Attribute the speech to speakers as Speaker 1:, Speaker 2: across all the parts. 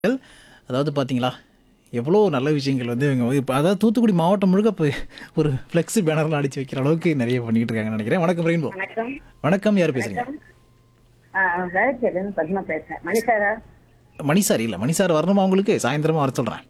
Speaker 1: அதாவது பார்த்தீங்களா எவ்வளோ நல்ல விஷயங்கள் வந்து இவங்க இப்போ அதாவது தூத்துக்குடி மாவட்டம் முழுக்க இப்போ ஒரு ஃப்ளெக்ஸ் பேனர்லாம் அடிச்சு வைக்கிற அளவுக்கு நிறைய பண்ணிட்டு இருக்காங்கன்னு நினைக்கிறேன் வணக்கம் ரெயின்போ
Speaker 2: வணக்கம்
Speaker 1: வணக்கம் யார் பேசுறீங்க
Speaker 2: வேலைச்சேரின்னு பத்மா பேசுறேன் மணிசாரா
Speaker 1: மணி சார் இல்லை மணி சார் வரணுமா உங்களுக்கு சாயந்தரமா வர சொல்கிறேன்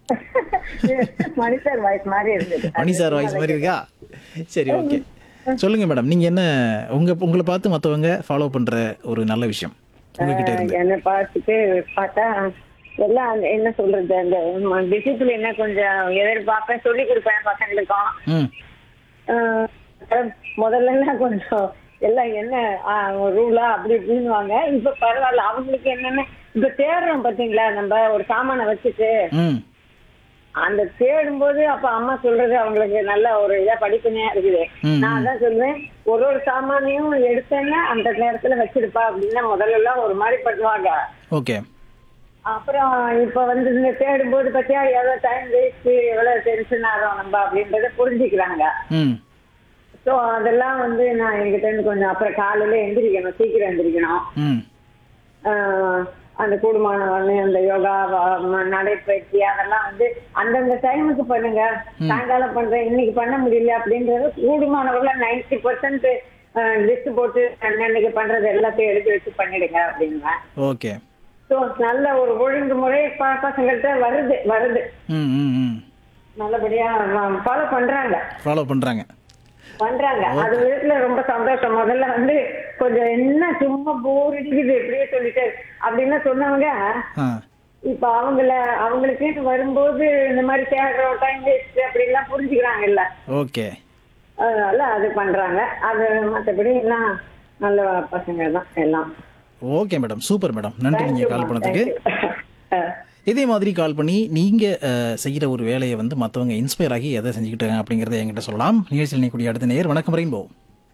Speaker 2: மணிசார் வாய்ஸ் மாதிரி இருந்தது
Speaker 1: மணி சார் வாய்ஸ் மாதிரி இருக்கா சரி ஓகே சொல்லுங்க மேடம் நீங்க என்ன உங்க உங்களை பார்த்து மற்றவங்க ஃபாலோ பண்ற ஒரு நல்ல விஷயம் உங்ககிட்ட இருந்து
Speaker 2: என்ன பார்த்துட்டு பார்த்தா எல்லாம் அந்த- என்ன சொல்றது அந்த டிசிப்ளின் கொஞ்சம் எதிர்பார்ப்பேன் சொல்லி கொடுப்பேன் பசங்களுக்கும்
Speaker 1: ம்
Speaker 2: ஆஹ் அப்புறம் முதல்ல எல்லாம் கொஞ்சம் எல்லாம் என்ன ரூலா அப்படி இப்படின்னுவாங்க இப்ப பரவாயில்ல அவங்களுக்கு என்னன்னு இப்ப தேடுறோம் பாத்தீங்களா நம்ம ஒரு சாமானை வச்சுட்டு
Speaker 1: ம்
Speaker 2: அந்த தேடும்போது அப்ப அம்மா சொல்றது அவங்களுக்கு நல்ல ஒரு இதா படிப்பினையா இருக்குது
Speaker 1: ம்,
Speaker 2: நான் அதான் சொல்லுவேன் ஒரு ஒரு சாமானையும் எடுத்தேன்னா அந்த நேரத்துல வச்சிருப்பா அப்படின்னா முதல்ல எல்லாம் ஒரு மாதிரி பண்ணுவாங்க
Speaker 1: ஓகே
Speaker 2: அப்புறம் இப்ப வந்து இந்த தேடும்போது பத்தியா எவ்வளவு டைம் வேஸ்ட் எவ்வளவு டென்ஷன் ஆகிறோம் நம்ம அப்படின்றத புரிஞ்சுக்கிறாங்க
Speaker 1: ம்
Speaker 2: சோ அதெல்லாம் வந்து நான் என்கிட்ட இருந்து கொஞ்சம் அப்புறம் காலையில எந்திரிக்கணும் சீக்கிரம் எந்திரிக்கணும்
Speaker 1: ம்
Speaker 2: ஆஹ் அந்த கூடுமான வந்து அந்த யோகா வ- ம- நடைப்பயிற்சி அதெல்லாம் வந்து அந்தந்த டைமுக்கு பண்ணுங்க சாயங்காலம் பண்றேன் இன்னைக்கு பண்ண முடியல அப்படின்றது கூடுமானவர்கள நைன்டி பர்சன்ட் லிஸ்ட் போட்டு அன்னன்னைக்கு பண்றது எல்லாத்தையும் எடுத்து வச்சு பண்ணிடுங்க அப்படின்வேன்
Speaker 1: ஓகே
Speaker 2: ஸோ நல்ல ஒரு ஒழுங்குமுறை ப- பசங்கள்ட்ட வருது வருது
Speaker 1: ம் ம் ம்
Speaker 2: நல்லபடியா ஃபாலோ பண்றாங்க
Speaker 1: ஃபாலோ பண்றாங்க
Speaker 2: பண்றாங்க அது விதத்துல ரொம்ப சந்தோஷம் முதல்ல வந்து கொஞ்சம் என்ன சும்மா போர் அடிக்குது எப்படியே சொல்லிட்டு அப்படின்னு சொன்னவங்க
Speaker 1: ஆ
Speaker 2: இப்ப அவங்கள அவங்களுக்கு வரும்போது இந்த மாதிரி தேடுறோம் டைம் வேஸ்ட் அப்படிலாம் புரிஞ்சுக்கிறாங்க இல்ல
Speaker 1: ஓகே
Speaker 2: அதனால அது பண்றாங்க அது மற்றபடி எல்லாம் நல்ல பசங்க தான் எல்லாம்
Speaker 1: ஓகே மேடம் சூப்பர் மேடம் நன்றி நீங்க கால் பண்ணதுக்கு
Speaker 2: அஹ்
Speaker 1: இதே மாதிரி கால் பண்ணி நீங்க அஹ், செய்யற ஒரு வேலையை வந்து மற்றவங்க இன்ஸ்பயர் ஆகி எதை செஞ்சுக்கிட்டு இருக்காங்க அப்படிங்கறத என்கிட்ட சொல்லலாம் நிகழ்ச்சியில் நீக்கூடிய அடுத்த நேர் வணக்கம் ரெயின்போ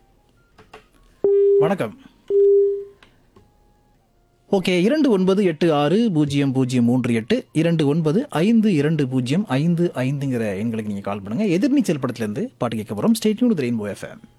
Speaker 1: வணக்கம் ஓகே இரண்டு ஒன்பது எட்டு ஆறு பூஜ்ஜியம் பூஜ்ஜியம் மூன்று எட்டு இரண்டு ஒன்பது ஐந்து இரண்டு பூஜ்ஜியம் ஐந்து ஐந்துங்கிற எண்களுக்கு நீங்கள் கால் பண்ணுங்க எதிர்நீச்சல் படத்துலேருந்து பாட்டு கேட்க போகிறோம் ஸ்டேட்யூன் ரெயின்போ எஃப்எம்